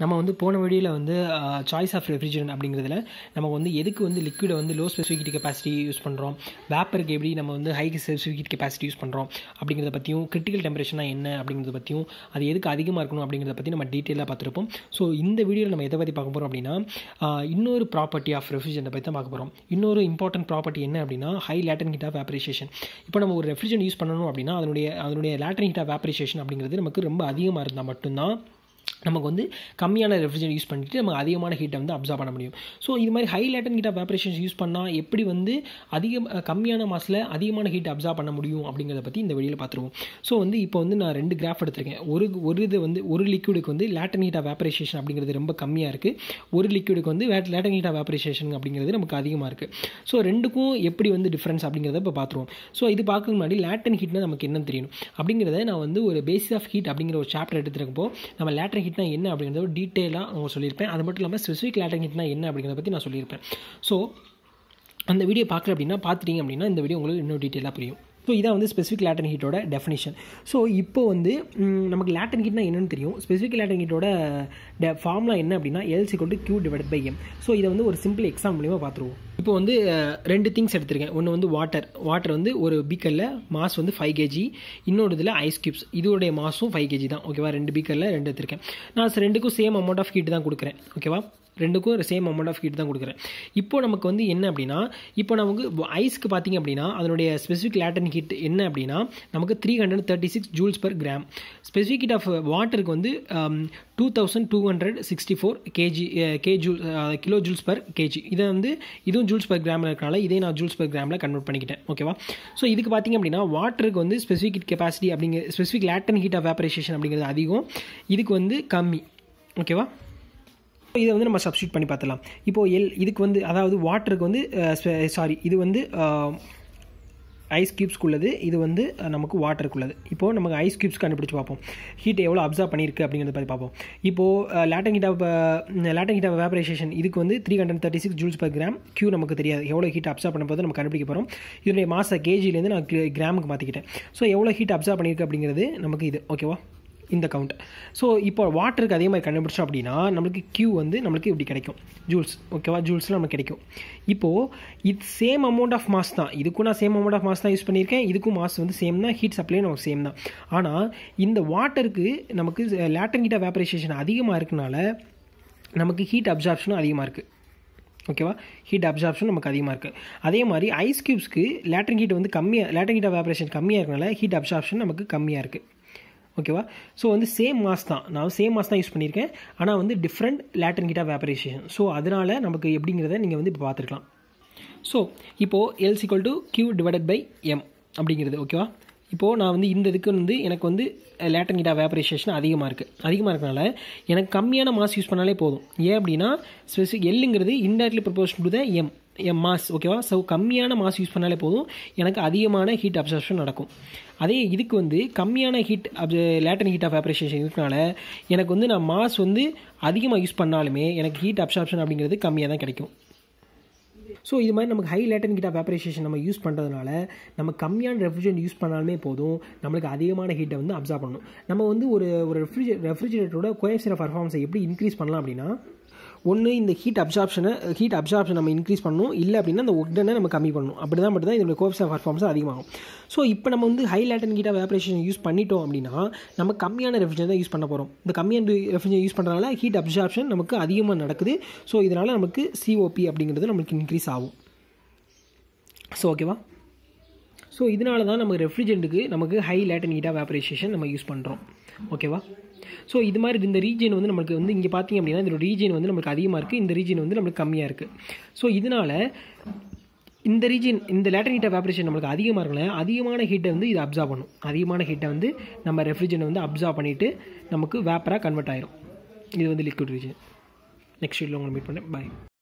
நம்ம வந்து போன வீடியோவில் வந்து சாய்ஸ் ஆஃப் ரெஃப்ரிஜரண்ட் அப்படிங்கிறதுல நம்ம வந்து எதுக்கு வந்து லிக்விடை வந்து லோ ஸ்பெசிஃபிக் கெப்பாசிட்டி யூஸ் பண்ணுறோம் வேப்பருக்கு எப்படி நம்ம வந்து ஹை ஸ்பெசிஃபிக் கெப்பாசிட்டி யூஸ் பண்ணுறோம் அப்படிங்கிறத பற்றியும் கிரிட்டிக்கல் டெம்பரேச்சர்னா என்ன அப்படிங்கிறத பற்றியும் அது எதுக்கு அதிகமாக இருக்கணும் அப்படிங்கிறத பற்றி நம்ம டீட்டெயிலாக பார்த்துருப்போம் ஸோ இந்த வீடியோவில் நம்ம எதை பற்றி பார்க்க போகிறோம் அப்படின்னா ஆஹ், இன்னொரு ப்ராப்பர்ட்டி ஆஃப் ரெஃப்ரிஜரண்ட்டை பற்றி தான் பார்க்க போகிறோம் இன்னொரு இம்பார்ட்டன்ட் ப்ராப்பர்ட்டி என்ன அப்படின்னா high latent heat of vaporisation இப்போ நம்ம ஒரு ரெஃப்ரிஜரண்ட் யூஸ் பண்ணணும் அப்படின்னா அதனுடைய அதனுடைய லேட்டன் ஹீட் ஆஃப் வேப்பரேஷன் அப்படிங்கிறது நமக்கு ரொம்ப அதிகமாக இருந்தால் மட்டும்தான் நமக்கு வந்து கம்மியான ரெஃப்ரிஜரேட் யூஸ் பண்ணிட்டு நம்ம அதிகமான ஹீட்டை வந்து அப்சர்வ் பண்ண முடியும் ஸோ இது மாதிரி high latent heat of vaporisations use பண்ணால் எப்படி வந்து அதிக அஹ், கம்மியான மாசில் அதிகமான ஹீட் அப்சர்வ் பண்ண முடியும் அப்படிங்கிறத பற்றி இந்த வெளியில் பார்த்துருவோம் ஸோ வந்து இப்போ வந்து நான் ரெண்டு கிராஃப் எடுத்திருக்கேன் ஒரு ஒரு இது வந்து ஒரு லிக்விடுக்கு வந்து லேட்டன் ஹீட் ஆஃப் வேப்பரேஷன் அப்படிங்கிறது ரொம்ப கம்மியாக இருக்குது ஒரு லிக்விடுக்கு வந்து லேட்டன் ஹீட் ஆஃப் வேப்பரேஷன் அப்படிங்கிறது நமக்கு அதிகமாக இருக்குது ஸோ ரெண்டுக்கும் எப்படி வந்து டிஃப்ரென்ஸ் அப்படிங்கிறத இப்போ பார்த்துருவோம் ஸோ இது பார்க்க முன்னாடி லேட்டன் ஹீட்னா நமக்கு என்னன்னு தெரியணும் அப்படிங்கிறத நான் வந்து ஒரு பேசிஸ் ஆஃப் ஹீட் அப்படிங்கிற ஒரு சாப்டர் எடுத்துருக்கப்போ நம்ம லேட்டன் ஹீட்னா என்ன அப்படிங்கிறத ஒரு டீட்டெயிலாக உங்களுக்கு சொல்லியிருப்பேன் அது மட்டும் இல்லாமல் ஸ்பெசிஃபிக் லேட்டன் ஹீட்னா என்ன அப்படிங்கிறத பற்றி நான் சொல்லியிருப்பேன் ஸோ அந்த வீடியோ பார்க்கல அப்படின்னா பார்த்துட்டீங்க அப்படின்னா இந்த வீடியோ உங்களுக்கு இன்னும் டீட்டெயிலாக புரியும் ஸோ இதான் வந்து ஸ்பெசிஃபிக் லேட்டன் ஹீட்டோட டெஃபினிஷன் ஸோ இப்போ வந்து ம், நமக்கு லேட்டன் ஹீட்னா என்னன்னு தெரியும் ஸ்பெசிஃபிக் லேட்டன் ஹீட்டோட டெ ஃபார்முலா என்ன அப்படின்னா எல்சி கொண்டு Q divide by M so இதை வந்து ஒரு சிம்பிள் எக்ஸாம் மூலியமாக பார்த்துருவோம் இப்போ வந்து அஹ், ரெண்டு திங்ஸ் எடுத்திருக்கேன் ஒன்று வந்து வாட்டர் வாட்டர் வந்து ஒரு பீக்கரில் மாஸ் வந்து ஃபைவ் கேஜி இன்னொரு இதில் ஐஸ் கியூப்ஸ் இதோடைய மாஸும் ஃபைவ் கேஜி தான் ஓகேவா ரெண்டு பீக்கரில் ரெண்டு எடுத்திருக்கேன் நான் ரெண்டுக்கும் சேம் அமௌண்ட் ஆஃப் ஹீட் தான் கொடுக்குறேன் ஓகேவா ரெண்டுக்கும் சேம் அமௌண்ட் ஆஃப் ஹீட் தான் கொடுக்குறேன் இப்போ நமக்கு வந்து என்ன அப்படின்னா இப்போ நமக்கு ஐஸ்க்கு பார்த்தீங்க அப்படின்னா அதனுடைய ஸ்பெசிஃபிக் லேட்டன் ஹீட் என்ன அப்படின்னா நமக்கு three hundred thirty six joules per gram specific heat of வாட்டருக்கு வந்து two thousand two hundred sixty four KG K joule kilo joules per KG இதை வந்து இதுவும் ஜூல்ஸ் பர் கிராமில் இருக்கனால இதே நான் ஜூல்ஸ் பர் கிராமில் கன்வெர்ட் பண்ணிக்கிட்டேன் ஓகேவா ஸோ இதுக்கு பார்த்தீங்க அப்படின்னா வாட்டருக்கு வந்து ஸ்பெசிஃபிக் ஹீட் கெப்பாசிட்டி அப்படிங்கிற specific latent heat of evaporation அப்படிங்கிறது அதிகம் இதுக்கு வந்து கம்மி ஓகேவா இதை வந்து நம்ம சப்ஸ்டியூட் பண்ணி பார்த்துலாம் இப்போ எல் இதுக்கு வந்து அதாவது வாட்டருக்கு வந்து சாரி இது வந்து ஐஸ் கியூப்ஸ்க்குள்ளது இது வந்து அஹ், நமக்கு வாட்டருக்குள்ளது இப்போது நமக்கு ஐஸ் கியூப்ஸ் கண்டுபிடிச்சு பார்ப்போம் ஹீட் எவ்வளோ அப்சர்வ் பண்ணியிருக்கு அப்படிங்கிறத பற்றி பார்ப்போம் இப்போது latent heat of latent heat of evaporation இதுக்கு வந்து three hundred thirty six joules per gram Q நமக்கு தெரியாது எவ்வளோ ஹீட் அப்சர்வ் பண்ண போது நம்ம கண்டுபிடிக்க போகிறோம் இதனுடைய மாச கேஜிலேருந்து நான் கிராமுக்கு மாற்றிக்கிட்டேன் ஸோ எவ்வளோ ஹீட் அப்சர்வ் பண்ணியிருக்கு அப்படிங்கிறது நமக்கு இது ஓகேவா இந்த கவுண்ட் ஸோ இப்போ வாட்டருக்கு அதே மாதிரி கண்டுபிடிச்சோம் அப்படின்னா நம்மளுக்கு கியூ வந்து நம்மளுக்கு இப்படி கிடைக்கும் ஜூல்ஸ் ஓகேவா ஜூல்ஸ்லாம் நமக்கு கிடைக்கும் இப்போது இது சேம் அமௌண்ட் ஆஃப் மாஸ் தான் இதுக்கும் நான் சேம் அமௌண்ட் ஆஃப் மாஸ் தான் யூஸ் பண்ணியிருக்கேன் இதுக்கும் மாஸ் வந்து சேம் தான் ஹீட் சப்ளை நமக்கு சேம் தான் ஆனால் இந்த வாட்டருக்கு நமக்கு லேட்டன் ஹீட் வேப்பரைசேஷன் அதிகமாக இருக்கனால நமக்கு ஹீட் அப்சார்ப்ஷனும் அதிகமாக இருக்குது ஓகேவா ஹீட் அப்சார்ப்ஷன் நமக்கு அதிகமாக இருக்குது அதே மாதிரி ஐஸ் கியூப்ஸ்க்கு லேட்டன் ஹீட் வந்து கம்மியாக லேட்டன் ஹீட் வேப்பரேஷன் கம்மியாக இருக்கனால ஹீட் அப்சார்ப்ஷன் நமக்கு கம்மியாக இருக்குது ஓகேவா ஸோ வந்து சேம் மாஸ் தான் நான் சேம் மாஸ் தான் யூஸ் பண்ணியிருக்கேன் ஆனால் வந்து different latent heat of evaporation so அதனால் நமக்கு எப்படிங்கிறத நீங்கள் வந்து இப்போ பார்த்துருக்கலாம் ஸோ இப்போது L equal to Q divided by M அப்படிங்கிறது ஓகேவா இப்போது நான் வந்து இந்த இதுக்கு வந்து எனக்கு வந்து லேட்டன் ஹீட் ஆஃப் வேப்பரேஷன் அதிகமாக இருக்குது அதிகமாக இருக்கனால எனக்கு கம்மியான மாஸ் யூஸ் பண்ணாலே போதும் ஏன் அப்படின்னா ஸ்பெசிஃபிக் எல்லுங்கிறது indirectly proportion to the M M mass ஓகேவா ஸோ கம்மியான மாஸ் யூஸ் பண்ணாலே போதும் எனக்கு அதிகமான ஹீட் அப்சர்ப்ஷன் நடக்கும் அதே இதுக்கு வந்து கம்மியான heat of latent heat of evaporation இருக்கனால எனக்கு வந்து நான் மாஸ் வந்து அதிகமாக யூஸ் பண்ணாலுமே எனக்கு ஹீட் அப்சார்ப்ஷன் அப்படிங்கிறது கம்மியாக தான் கிடைக்கும் ஸோ இது மாதிரி நமக்கு high latent heat of evaporation நம்ம யூஸ் பண்ணுறதுனால நம்ம கம்மியான ரெஃப்ரிஜரேட் யூஸ் பண்ணாலுமே போதும் நம்மளுக்கு அதிகமான ஹீட்டை வந்து அப்சர்வ் பண்ணணும் நம்ம வந்து ஒரு ஒரு ரெஃப்ரிஜரே ரெஃப்ரிஜரேட்டரோட கோஎஃபிஷியன் ஆஃப் பர்ஃபார்மன்ஸை எப்படி இன்க்ரீஸ் பண்ணலாம் அப்படின்னா ஒன்று இந்த ஹீட் அப்சார்ப்ஷனை ஹீட் அப்சார்ப்ஷன் நம்ம இன்க்ரீஸ் பண்ணணும் இல்லை அப்படின்னா அந்த உடனே நம்ம கம்மி பண்ணணும் அப்படி தான் மட்டும் தான் இதோட கோஎஃபிஷியன் ஆஃப் பர்ஃபார்மன்ஸ் அதிகமாகும் ஸோ இப்போ நம்ம வந்து high latent heat of evaporation use பண்ணிட்டோம் அப்படின்னா நம்ம கம்மியான ரெஃப்ரிஜரேட் தான் யூஸ் பண்ண போகிறோம் இந்த கம்மியான ரெஃப்ரிஜரேட் யூஸ் பண்ணுறதுனால ஹீட் அப்சார்ப்ஷன் நமக்கு அதிகமாக நடக்குது ஸோ இதனால் நமக்கு சிஓபி அப்படிங்கிறது நமக்கு இன்க்ரீஸ் ஆகும் ஸோ ஓகேவா ஸோ இதனால தான் நம்ம ரெஃப்ரிஜரண்ட்டுக்கு நமக்கு high latent heat of vaporization use யூஸ் பண்ணுறோம் ஓகேவா ஸோ இது மாதிரி இந்த ரீஜன் வந்து நமக்கு வந்து இங்கே பார்த்தீங்க அப்படின்னா இந்த ரீஜன் வந்து நமக்கு அதிகமாக இருக்குது இந்த ரீஜன் வந்து நமக்கு கம்மியாக இருக்குது ஸோ இதனால் இந்த ரீஜன் இந்த லேட்டன் ஹீட் ஆஃப் வேப்பரேஷன் நம்மளுக்கு அதிகமாக இருக்கல அதிகமான ஹீட்டை வந்து இது அப்சர்வ் பண்ணும் அதிகமான ஹீட்டை வந்து நம்ம ரெஃப்ரிஜரண்ட் வந்து அப்சர்வ் பண்ணிவிட்டு நமக்கு வேப்பராக கன்வெர்ட் ஆயிரும் இது வந்து லிக்விட் ரீஜன் நெக்ஸ்ட் வீடியோவில் உங்களை மீட் பண்ணேன் பாய்